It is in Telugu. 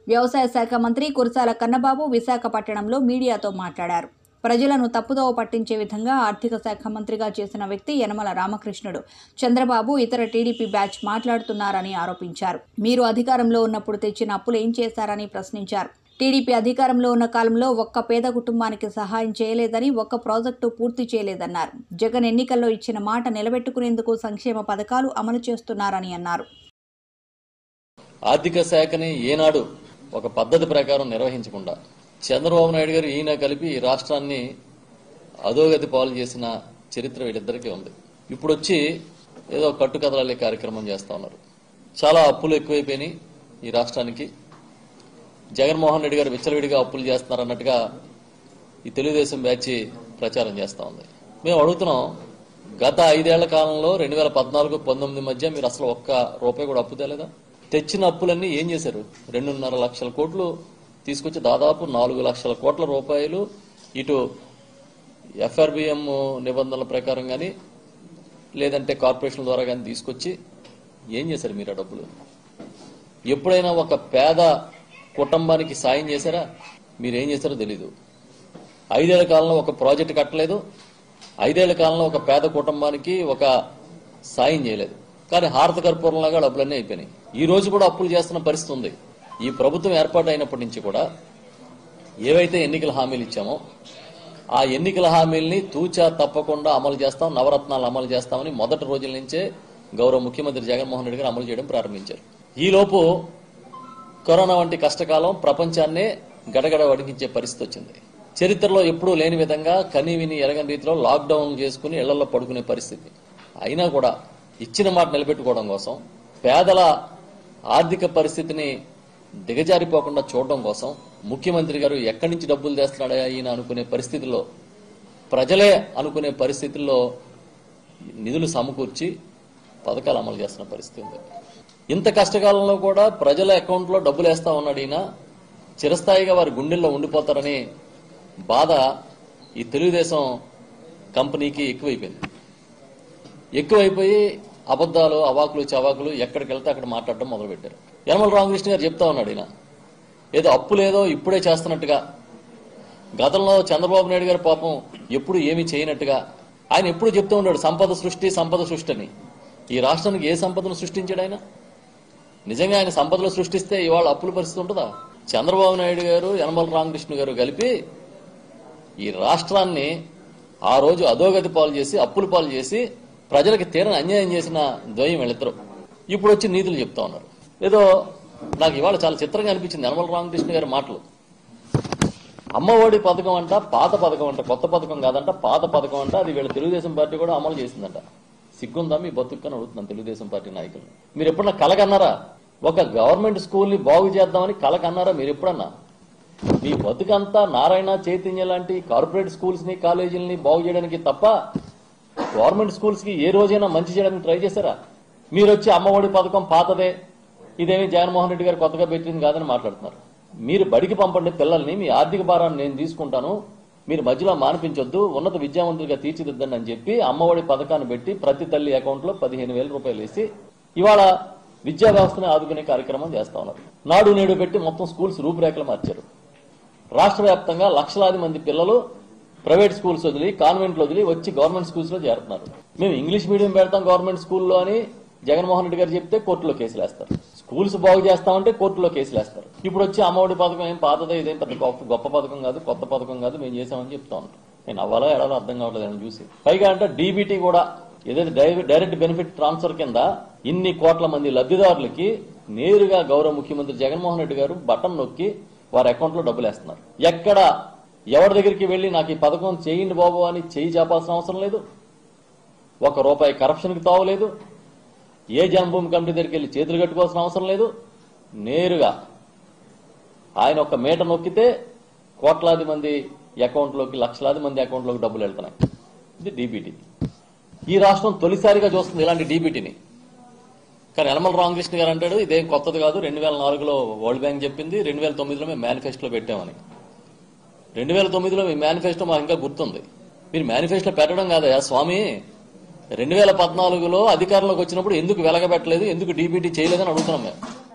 వ్యవసాయ శాఖ మంత్రి కురసాల కన్నబాబు విశాఖపట్నంలో మీడియాతో మాట్లాడారు ప్రజలను తప్పుదోవ పట్టించే విధంగా ఆర్థిక శాఖ మంత్రిగా చేసిన వ్యక్తి యనమల రామకృష్ణుడు చంద్రబాబు ఇతర టీడీపీ బ్యాచ్ మాట్లాడుతున్నారని ఆరోపించారు మీరు అధికారంలో ఉన్నప్పుడు తెచ్చిన అప్పులు ఏం చేశారని ప్రశ్నించారు టీడీపీ అధికారంలో ఉన్న కాలంలో ఒక్క పేద కుటుంబానికి సహాయం చేయలేదని ఒక్క ప్రాజెక్టు పూర్తి చేయలేదన్నారు జగన్ ఎన్నికల్లో ఇచ్చిన మాట నిలబెట్టుకునేందుకు సంక్షేమ పథకాలు అమలు చేస్తున్నారని అన్నారు ఆర్థిక శాఖని ఏనాడు ఒక పద్ధతి ప్రకారం నిర్వహించకుండా చంద్రబాబు నాయుడు గారు ఈయన కలిపి ఈ రాష్ట్రాన్ని అధోగతి పాలు చేసిన చరిత్ర వీళ్ళిద్దరికీ ఉంది ఇప్పుడు వచ్చి ఏదో కట్టుకథలే కార్యక్రమం చేస్తా ఉన్నారు చాలా అప్పులు ఎక్కువైపోయినాయి ఈ రాష్ట్రానికి జగన్మోహన్ రెడ్డి గారు విచ్చలవిడిగా అప్పులు చేస్తున్నారు అన్నట్టుగా ఈ తెలుగుదేశం బ్యాచ్ ప్రచారం చేస్తా ఉంది మేము అడుగుతున్నాం గత ఐదేళ్ల కాలంలో రెండు వేల పద్నాలుగు పంతొమ్మిది మధ్య మీరు అసలు ఒక్క రూపాయి కూడా అప్పు తేలేదా తెచ్చిన అప్పులన్నీ ఏం చేశారు రెండున్నర లక్షల కోట్లు తీసుకొచ్చి దాదాపు నాలుగు లక్షల కోట్ల రూపాయలు ఇటు ఎఫ్ఆర్బిఎం నిబంధనల ప్రకారం కానీ లేదంటే కార్పొరేషన్ ద్వారా కానీ తీసుకొచ్చి ఏం చేశారు మీరు ఆ డబ్బులు ఎప్పుడైనా ఒక పేద కుటుంబానికి సాయం చేశారా మీరు ఏం చేశారో తెలీదు ఐదేళ్ల కాలంలో ఒక ప్రాజెక్ట్ కట్టలేదు ఐదేళ్ల కాలంలో ఒక పేద కుటుంబానికి ఒక సాయం చేయలేదు కానీ హారత కర్పూరంలాగా డబ్బులన్నీ అయిపోయినాయి ఈ రోజు కూడా అప్పులు చేస్తున్న పరిస్థితి ఉంది ఈ ప్రభుత్వం ఏర్పాటు అయినప్పటి నుంచి కూడా ఏవైతే ఎన్నికల హామీలు ఇచ్చామో ఆ ఎన్నికల హామీల్ని తూచా తప్పకుండా అమలు చేస్తాం నవరత్నాలు అమలు చేస్తామని మొదటి రోజుల నుంచే గౌరవ ముఖ్యమంత్రి జగన్మోహన్ రెడ్డి గారు అమలు చేయడం ప్రారంభించారు ఈలోపు కరోనా వంటి కష్టకాలం ప్రపంచాన్నే గడగడ వణికించే పరిస్థితి వచ్చింది చరిత్రలో ఎప్పుడూ లేని విధంగా కని విని ఎరగని రీతిలో లాక్డౌన్ చేసుకుని ఇళ్లలో పడుకునే పరిస్థితి అయినా కూడా ఇచ్చిన మాట నిలబెట్టుకోవడం కోసం పేదల ఆర్థిక పరిస్థితిని దిగజారిపోకుండా చూడడం కోసం ముఖ్యమంత్రి గారు ఎక్కడి నుంచి డబ్బులు తెస్తున్నాడా ఈయన అనుకునే పరిస్థితుల్లో ప్రజలే అనుకునే పరిస్థితుల్లో నిధులు సమకూర్చి పథకాలు అమలు చేస్తున్న పరిస్థితి ఉంది ఇంత కష్టకాలంలో కూడా ప్రజల అకౌంట్లో డబ్బులు వేస్తా ఉన్నాడు ఈయన చిరస్థాయిగా వారి గుండెల్లో ఉండిపోతారని బాధ ఈ తెలుగుదేశం కంపెనీకి ఎక్కువైపోయింది ఎక్కువైపోయి అబద్ధాలు అవాకులు చవాకులు ఎక్కడికి వెళ్తే అక్కడ మాట్లాడడం మొదలుపెట్టారు యనమల రామకృష్ణ గారు చెప్తా ఉన్నాడు ఈయన ఏదో అప్పు లేదో ఇప్పుడే చేస్తున్నట్టుగా గతంలో చంద్రబాబు నాయుడు గారి పాపం ఎప్పుడు ఏమీ చేయనట్టుగా ఆయన ఎప్పుడు చెప్తూ ఉన్నాడు సంపద సృష్టి సంపద సృష్టి అని ఈ రాష్ట్రానికి ఏ సంపదను సృష్టించాడు ఆయన నిజంగా ఆయన సంపదలు సృష్టిస్తే ఇవాళ అప్పుల పరిస్థితి ఉంటుందా చంద్రబాబు నాయుడు గారు యనమల రామకృష్ణ గారు కలిపి ఈ రాష్ట్రాన్ని ఆ రోజు అధోగతి పాలు చేసి అప్పుల పాలు చేసి ప్రజలకు తీరని అన్యాయం చేసిన ద్వయం వీళ్ళిద్దరు ఇప్పుడు వచ్చి నీతులు చెప్తా ఉన్నారు ఏదో నాకు ఇవాళ చాలా చిత్రంగా అనిపించింది యనమల రామకృష్ణ గారి మాటలు అమ్మఒడి పథకం అంట పాత పథకం అంట కొత్త పథకం కాదంట పాత పథకం అంట అది వీళ్ళ తెలుగుదేశం పార్టీ కూడా అమలు చేసిందంట సిగ్గుందా మీ బతుక్కని అడుగుతున్నాను తెలుగుదేశం పార్టీ నాయకులు మీరు ఎప్పుడన్నా కలగన్నారా ఒక గవర్నమెంట్ స్కూల్ని బాగు చేద్దామని కలకన్నారా మీరు ఎప్పుడన్నా మీ బతుకంతా నారాయణ చైతన్య లాంటి కార్పొరేట్ స్కూల్స్ ని కాలేజీలని బాగు చేయడానికి తప్ప గవర్నమెంట్ స్కూల్స్ కి ఏ రోజైనా మంచి చేయడానికి ట్రై చేశారా మీరు వచ్చి అమ్మఒడి పథకం పాతదే ఇదేమి జగన్మోహన్ రెడ్డి గారు కొత్తగా పెట్టింది కాదని మాట్లాడుతున్నారు మీరు బడికి పంపండి పిల్లల్ని మీ ఆర్థిక భారాన్ని నేను తీసుకుంటాను మీరు మధ్యలో మానిపించొద్దు ఉన్నత విద్యావంతులుగా తీర్చిదిద్దండి అని చెప్పి అమ్మఒడి పథకాన్ని పెట్టి ప్రతి తల్లి అకౌంట్లో పదిహేను వేల రూపాయలు వేసి ఇవాళ విద్యా వ్యవస్థని ఆదుకునే కార్యక్రమం చేస్తా ఉన్నారు నాడు నేడు పెట్టి మొత్తం స్కూల్స్ రూపురేఖలు మార్చారు రాష్ట్ర వ్యాప్తంగా లక్షలాది మంది పిల్లలు ప్రైవేట్ స్కూల్స్ వదిలి కాన్వెంట్లు వదిలి వచ్చి గవర్నమెంట్ స్కూల్స్ లో చేరుతున్నారు మేము ఇంగ్లీష్ మీడియం పెడతాం గవర్నమెంట్ స్కూల్లో అని జగన్మోహన్ రెడ్డి గారు చెప్తే కోర్టులో కేసులు వేస్తారు స్కూల్స్ బాగు చేస్తామంటే కోర్టులో కేసులు వేస్తారు ఇప్పుడు వచ్చి అమ్మఒడి పథకం ఏం పాతదే ఇదేం పెద్ద గొప్ప గొప్ప పథకం కాదు కొత్త పథకం కాదు మేము చేసామని చెప్తా ఉంటాం నేను అవ్వాలో ఎడాలో అర్థం కావట్లేదు అని చూసి పైగా అంటే డీబీటీ కూడా ఏదైతే డై- డైరెక్ట్ బెనిఫిట్ ట్రాన్స్ఫర్ కింద ఇన్ని కోట్ల మంది లబ్ధిదారులకి నేరుగా గౌరవ ముఖ్యమంత్రి జగన్మోహన్ రెడ్డి గారు బటన్ నొక్కి వారి అకౌంట్ లో డబ్బులు వేస్తున్నారు ఎక్కడ ఎవరి దగ్గరికి వెళ్ళి నాకు ఈ పథకం చేయండి బాబు అని చేయి చేపాల్సిన అవసరం లేదు ఒక రూపాయి కరప్షన్కి తావలేదు ఏ జన్మభూమి కమిటీ దగ్గరికి వెళ్ళి చేతులు కట్టుకోవాల్సిన అవసరం లేదు నేరుగా ఆయన ఒక మీట నొక్కితే కోట్లాది మంది అకౌంట్లోకి లక్షలాది మంది అకౌంట్లోకి డబ్బులు వెళ్తున్నాయి ఇది డీబీటీ ఈ రాష్ట్రం తొలిసారిగా చూస్తుంది ఇలాంటి డీబీటీని కానీ యనమల రామకృష్ణ గారు అంటాడు ఇదేం కొత్తది కాదు రెండు వేల నాలుగులో వరల్డ్ బ్యాంక్ చెప్పింది రెండు వేల తొమ్మిదిలో మేము మేనిఫెస్టోలో పెట్టామని రెండు వేల తొమ్మిదిలో మీ మేనిఫెస్టో మాకు ఇంకా గుర్తుంది మీరు మేనిఫెస్టో పెట్టడం కాదయా స్వామి రెండు వేల పద్నాలుగులో అధికారంలోకి వచ్చినప్పుడు ఎందుకు వెలగబెట్టలేదు ఎందుకు డీబీటీ చేయలేదని అడుగుతున్నాం మేము